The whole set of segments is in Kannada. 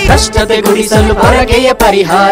ಭ್ರಷ್ಟತೆ ಗುಡಿಸಲು ಪೊರಕೆಯ ಪರಿಹಾರ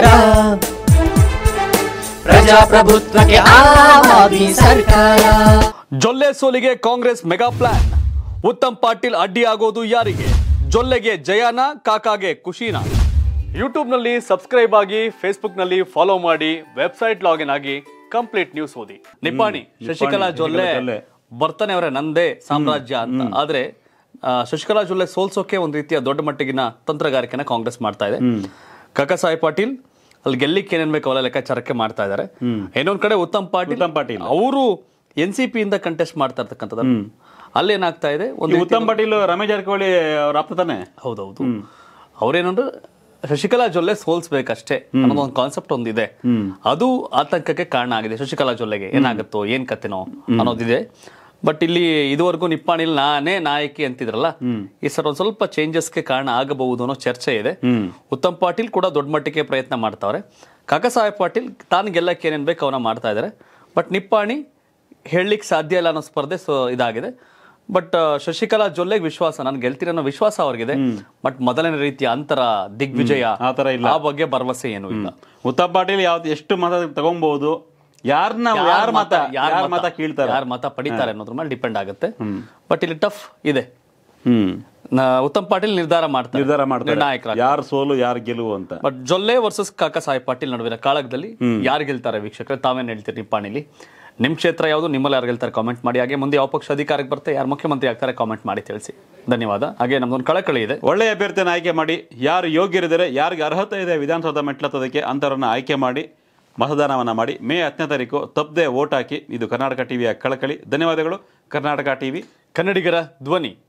ಪ್ರಜಾಪ್ರಭುತ್ವಕ್ಕೆ ಆವಾದಿ ಸರ್ಕಾರ ಜೊಲ್ಲೆ ಸೋಲಿಗೆ ಕಾಂಗ್ರೆಸ್ ಮೆಗಾ ಪ್ಲಾನ್ ಉತ್ತಮ್ ಪಾಟೀಲ್ ಅಡ್ಡಿಯಾಗೋದು ಯಾರಿಗೆ ಜೊಲ್ಲೆಗೆ ಜಯನ ಕಾಕಾಗೆ ಖುಷಿನಾ ಯೂಟ್ಯೂಬ್ನಲ್ಲಿ ಸಬ್ಸ್ಕ್ರೈಬ್ ಆಗಿ ಫೇಸ್ಬುಕ್ನಲ್ಲಿ ಫಾಲೋ ಮಾಡಿ ವೆಬ್ಸೈಟ್ ಲಾಗಿನ್ ಆಗಿ ಕಂಪ್ಲೀಟ್ ನ್ಯೂಸ್ ಓದಿ ನಿಪ್ಪಾಣಿ ಶಶಿಕಲಾ ಜೊಲ್ಲೆ ಜೊಲ್ಲೆ. ಬರ್ತಾನೆ ಅವರೇ ನಂದೇ ಸಾಮ್ರಾಜ್ಯ ಅಂತ ಆದ್ರೆ ಆ, ಶಶಿಕಲಾ ಜೊಲ್ಲೆ ಸೋಲ್ಸೋಕೆ ಒಂದು ರೀತಿಯ ದೊಡ್ಡ ಮಟ್ಟಿಗಿನ ತಂತ್ರಗಾರಿಕೆನ ಕಾಂಗ್ರೆಸ್ ಮಾಡ್ತಾ ಇದೆ ಕಾಕಾ ಸಾಹೇಬ್ ಪಾಟೀಲ್ ಅಲ್ಲಿ ಗೆಲ್ಲಿಕ್ಕೆ ಏನೇನ್ ಬೇಕು ಅವೆಲ್ಲ ಲೆಕ್ಕಾಚಾರಕ್ಕೆ ಮಾಡ್ತಾ ಇದ್ದಾರೆ ಇನ್ನೊಂದ್ ಕಡೆ ಉತ್ತಮ್ ಪಾಟೀಲ್ ಉತ್ತಮ್ ಪಾಟೀಲ್. ಅವರು ಎನ್ ಸಿ ಪಿ ಇಂದ ಕಂಟೆಸ್ಟ್ ಮಾಡ್ತಾ ಇರ್ತಕ್ಕಂಥದ್ದು ಅಲ್ಲೇನಾಗ್ತಾ ಇದೆ ಈ ಒಂದು ಉತ್ತಮ್ ಪಾಟೀಲ್ ರಮೇಶ್ ಜಾರಕಿಹೊಳಿ ಅವ್ರ ಆಪ್ತ ತಾನೆ ಹೌದೌದು ಅವ್ರೇನಂದ್ರೆ ಶಶಿಕಲಾ ಜೊಲ್ಲೆ ಸೋಲ್ಸ್ಬೇಕಷ್ಟೇ ಅನ್ನೋದು ಒಂದು ಕಾನ್ಸೆಪ್ಟ್ ಒಂದಿದೆ ಅದು ಆತಂಕಕ್ಕೆ ಕಾರಣ ಆಗಿದೆ ಶಶಿಕಲಾ ಜೊಲ್ಲೆಗೆ ಏನಾಗುತ್ತೋ ಏನ್ ಕತೆನೋ ಅನ್ನೋದಿದೆ ಬಟ್ ಇಲ್ಲಿ ಇದುವರೆಗೂ ನಿಪ್ಪಾಣಿಲ್ ನಾನೇ ನಾಯಕಿ ಅಂತಿದ್ರಲ್ಲ ಈ ಸರ್ ಒಂದ್ ಸ್ವಲ್ಪ ಚೇಂಜಸ್ಗೆ ಕಾರಣ ಆಗಬಹುದು ಅನ್ನೋ ಚರ್ಚೆ ಇದೆ ಉತ್ತಮ್ ಪಾಟೀಲ್ ಕೂಡ ದೊಡ್ಡ ಮಟ್ಟಿಗೆ ಪ್ರಯತ್ನ ಮಾಡ್ತಾವ್ರೆ ಕಾಕಾ ಸಾಹೇಬ್ ಪಾಟೀಲ್ ತಾನು ಗೆಲ್ಲಕ್ಕೆ ಏನೇನ್ ಬೇಕು ಅವನ್ನ ಮಾಡ್ತಾ ಇದ್ದಾರೆ ಬಟ್ ನಿಪ್ಪಾಣಿ ಹೇಳಲಿಕ್ಕೆ ಸಾಧ್ಯ ಇಲ್ಲ ಅನ್ನೋ ಸ್ಪರ್ಧೆ ಸೊ ಇದಾಗಿದೆ ಬಟ್ ಶಶಿಕಲಾ ಜೊಲ್ಲೆಗೆ ವಿಶ್ವಾಸ ನಾನು ಗೆಲ್ತೀನಿ ಅನ್ನೋ ವಿಶ್ವಾಸ ಅವ್ರಿಗಿದೆ ಬಟ್ ಮೊದಲನೇ ರೀತಿಯ ಅಂತರ ದಿಗ್ವಿಜಯ ಆ ತರ ಇಲ್ಲ. ಆ ಬಗ್ಗೆ ಭರವಸೆ ಏನು ಇಲ್ಲ ಉತ್ತಮ್ ಪಾಟೀಲ್ ಯಾವ್ದು ಎಷ್ಟು ಮತ ತಗೊಂಬಹುದು ಯಾರನ್ನ ಯಾರ ಮತ ಯಾರ ಮತ ಕೀಳ್ತಾರೆ ಯಾರ ಮತ ಪಡಿತಾರೆ ಅನ್ನೋದ್ರ ಮೇಲೆ ಡಿಪೆಂಡ್ ಆಗುತ್ತೆ ಬಟ್ ಇಲ್ಲಿ ಟಫ್ ಇದೆ ಹ್ಮ್ ನ- ಉತ್ತಮ್ ಪಾಟೀಲ್ ನಿರ್ಧಾರ ಮಾಡ್ತಾರೆ ನಿರ್ಧಾರ ಮಾಡ್ತಾರೆ ನಿರ್ಣಾಯಕರ ಯಾರು ಸೋಲು ಯಾರು ಗೆಲುವು ಅಂತ ಬಟ್ ಜೊಲ್ಲೆ ವರ್ಸಸ್ ಕಾಕಾ ಸಾಹೇಬ್ ಪಾಟೀಲ್ ನಡುವಿನ ಕಾಳಗದಲ್ಲಿ ಯಾರು ಗೆಲ್ತಾರೆ ವೀಕ್ಷಕರೇ ತಾವೇನ್ ಹೇಳ್ತೀರಿ ನಿಪ್ಪಾಣಿಲಿ ನಿಮ್ ಕ್ಷೇತ್ರ ಯಾವುದು ನಿಮ್ಮಲ್ಲಿ ಯಾರು ಗೆಲ್ತಾರೆ ಕಾಮೆಂಟ್ ಮಾಡಿ ಹಾಗೆ ಮುಂದೆ ಯಾವ ಪಕ್ಷ ಅಧಿಕಾರಕ್ಕೆ ಬರುತ್ತೆ ಯಾರು ಮುಖ್ಯಮಂತ್ರಿ ಆಗ್ತಾರೆ ಕಾಮೆಂಟ್ ಮಾಡಿ ತಿಳಿಸಿ ಧನ್ಯವಾದ ಹಾಗೆ ನಮ್ದೊಂದು ಕಳಕಳಿ ಇದೆ ಒಳ್ಳೆಯ ಅಭ್ಯರ್ಥಿಯನ್ನು ಆಯ್ಕೆ ಮಾಡಿ ಯಾರು ಯೋಗ್ಯರಿದ್ದಾರೆ ಯಾರಿಗೆ ಅರ್ಹತೆ ಇದೆ ವಿಧಾನಸೌಧ ಮೆಟ್ಲತ್ತೋದಕ್ಕೆ ಅಂತರನ್ನ ಆಯ್ಕೆ ಮಾಡಿ ಮತದಾನವನ್ನ ಮಾಡಿ ಮೇ ಹತ್ತನೇ ತಾರೀಕು ತಪ್ಪದೆ ವೋಟ್ ಹಾಕಿ ಇದು ಕರ್ನಾಟಕ ಟಿವಿಯ ಕಳಕಳಿ ಧನ್ಯವಾದಗಳು ಕರ್ನಾಟಕ ಟಿವಿ ಕನ್ನಡಿಗರ ಧ್ವನಿ